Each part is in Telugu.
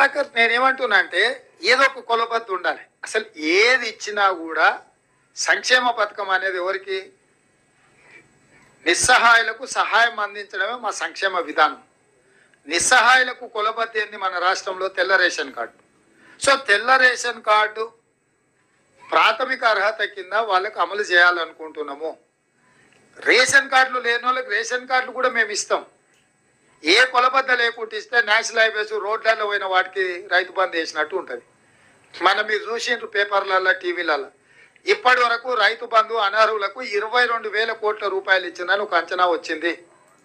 ప్రభాకర్ నేనేమంటున్నా అంటే ఏదో ఒక కొలబద్దు ఉండాలి అసలు ఏది ఇచ్చినా కూడా సంక్షేమ పథకం అనేది ఎవరికి నిస్సహాయులకు సహాయం అందించడమే మా సంక్షేమ విధానం నిస్సహాయులకు కొలబద్ది ఏంది మన రాష్ట్రంలో తెల్ల రేషన్ కార్డు సో తెల్ల రేషన్ కార్డు ప్రాథమిక అర్హత కింద వాళ్ళకు అమలు చేయాలనుకుంటున్నాము రేషన్ కార్డులు లేని వాళ్ళకి రేషన్ కార్డులు కూడా మేము ఇస్తాం ఏ కొలబద్ద లేకుండా ఇస్తే నేషనల్ హైవేస్ రోడ్లలో పోయిన వాటికి రైతు బంద్ వేసినట్టు ఉంటుంది మనం మీరు చూసిండ్రు పేపర్లలో టీవీలలో ఇప్పటి వరకు రైతు బంధు అనర్హులకు ఇరవై రెండు వేల కోట్ల రూపాయలు ఇచ్చిందని ఒక అంచనా వచ్చింది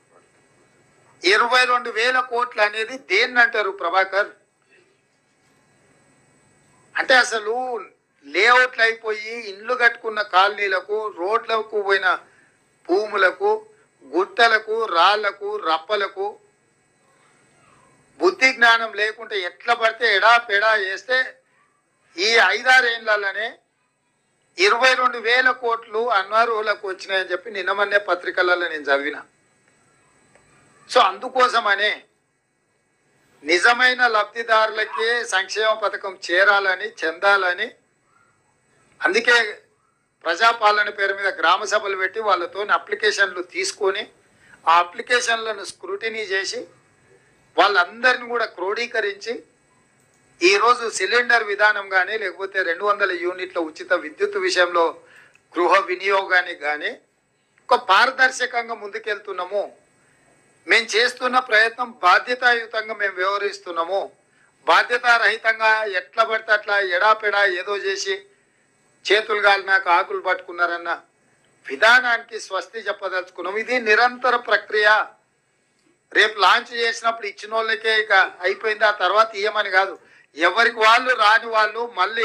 ఇరవై రెండు వేల కోట్లు అనేది దేన్ని అంటారు ప్రభాకర్ అంటే అసలు లేఅవుట్లు అయిపోయి ఇండ్లు కట్టుకున్న కాలనీలకు రోడ్లకు పోయిన భూములకు గుట్టలకు రాళ్లకు రప్పలకు బుద్ధి జ్ఞానం లేకుంటే ఎట్లా పడితే ఎడా పెడా వేస్తే ఈ ఐదారేళ్లలోనే ఇరవై రెండు వేల కోట్లు అనర్హులకు వచ్చినాయని చెప్పి నిన్న మొన్నే పత్రికలలో నేను చదివిన సో అందుకోసమనే నిజమైన లబ్ధిదారులకే సంక్షేమ పథకం చేరాలని చెందాలని అందుకే ప్రజాపాలన పేరు మీద గ్రామ సభలు పెట్టి వాళ్ళతో అప్లికేషన్లు తీసుకొని ఆ అప్లికేషన్లను స్క్రూటినీ చేసి వాళ్ళందరిని కూడా క్రోడీకరించి ఈరోజు సిలిండర్ విధానం కానీ లేకపోతే రెండు వందల యూనిట్ల ఉచిత విద్యుత్ విషయంలో గృహ వినియోగానికి కానీ ఒక పారదర్శకంగా ముందుకెళ్తున్నాము మేము చేస్తున్న ప్రయత్నం బాధ్యతాయుతంగా మేము వ్యవహరిస్తున్నాము బాధ్యతారహితంగా ఎట్లా పడితే అట్లా ఎడాపెడా ఏదో చేసి చేతులు గాలినాక ఆకులు పట్టుకున్నారన్న విధానానికి స్వస్తి చెప్పదలుచుకున్నాం ఇది నిరంతర ప్రక్రియ రేపు లాంచ్ చేసినప్పుడు ఇచ్చిన వాళ్ళకే ఇక అయిపోయింది ఆ తర్వాత ఇయ్యమని కాదు ఎవరికి వాళ్ళు రాని వాళ్ళు మళ్ళీ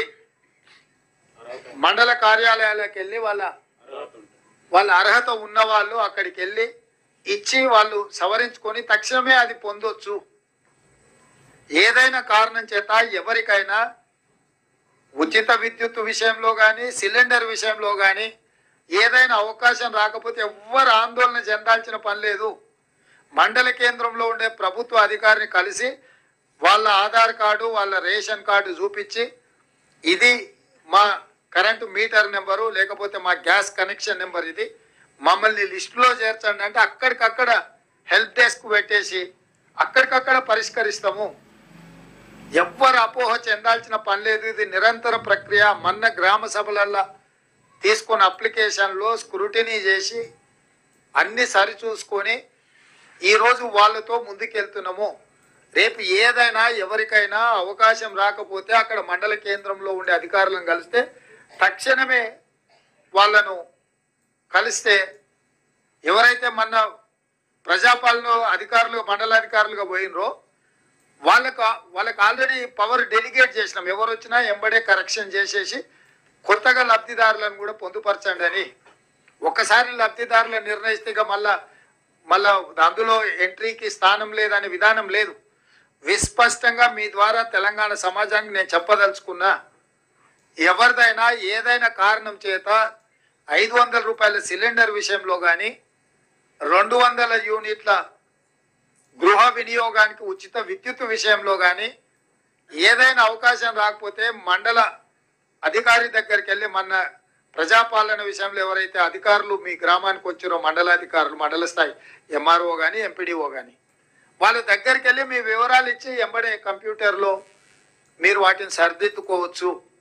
మండల కార్యాలయాలకు వెళ్ళి వాళ్ళ వాళ్ళ అర్హత ఉన్న వాళ్ళు అక్కడికి వెళ్ళి ఇచ్చి వాళ్ళు సవరించుకొని తక్షణమే అది పొందొచ్చు ఏదైనా కారణం చేత ఎవరికైనా ఉచిత విద్యుత్ విషయంలో కానీ సిలిండర్ విషయంలో కానీ ఏదైనా అవకాశం రాకపోతే ఎవ్వరు ఆందోళన చెందాల్సిన పని లేదు మండల కేంద్రంలో ఉండే ప్రభుత్వ అధికారిని కలిసి వాళ్ళ ఆధార్ కార్డు వాళ్ళ రేషన్ కార్డు చూపించి ఇది మా కరెంటు మీటర్ నెంబరు లేకపోతే మా గ్యాస్ కనెక్షన్ నెంబర్ ఇది మమ్మల్ని లిస్టులో చేర్చండి అంటే అక్కడికక్కడ హెల్ప్ డెస్క్ పెట్టేసి అక్కడికక్కడ పరిష్కరిస్తాము ఎవ్వరు అపోహ చెందాల్సిన పని లేదు ఇది నిరంతర ప్రక్రియ మొన్న గ్రామ సభలల్లో తీసుకున్న అప్లికేషన్లో స్క్రూటినీ చేసి అన్ని సరిచూసుకొని ఈరోజు వాళ్ళతో ముందుకెళ్తున్నాము రేపు ఏదైనా ఎవరికైనా అవకాశం రాకపోతే అక్కడ మండల కేంద్రంలో ఉండే అధికారులను కలిస్తే తక్షణమే వాళ్ళను కలిస్తే ఎవరైతే మొన్న ప్రజాపాలన అధికారులు మండల అధికారులుగా పోయినరో వాళ్ళకు వాళ్ళకి ఆల్రెడీ పవర్ డెలిగేట్ చేసినాం ఎవరు వచ్చినా ఎంబడే కరెక్షన్ చేసేసి కొత్తగా లబ్ధిదారులను కూడా పొందుపరచండి అని ఒక్కసారి లబ్ధిదారులను నిర్ణయిస్తే ఇక మళ్ళా మళ్ళా అందులో ఎంట్రీకి స్థానం లేదనే విధానం లేదు విస్పష్టంగా మీ ద్వారా తెలంగాణ సమాజానికి నేను చెప్పదలుచుకున్నా ఎవరిదైనా ఏదైనా కారణం చేత ఐదు వందల రూపాయల సిలిండర్ విషయంలో కానీ రెండు వందల యూనిట్ల గృహ వినియోగానికి ఉచిత విద్యుత్ విషయంలో కానీ ఏదైనా అవకాశం రాకపోతే మండల అధికారి దగ్గరికి వెళ్ళి మన ప్రజాపాలన విషయంలో ఎవరైతే అధికారులు మీ గ్రామానికి వచ్చారో మండలాధికారులు మండల స్థాయి ఎంఆర్ఓ కానీ ఎంపీడీఓ కానీ వాళ్ళ దగ్గరికి వెళ్ళి మీ వివరాలు ఇచ్చి ఎంబడే కంప్యూటర్లో మీరు వాటిని సరిదిద్దుకోవచ్చు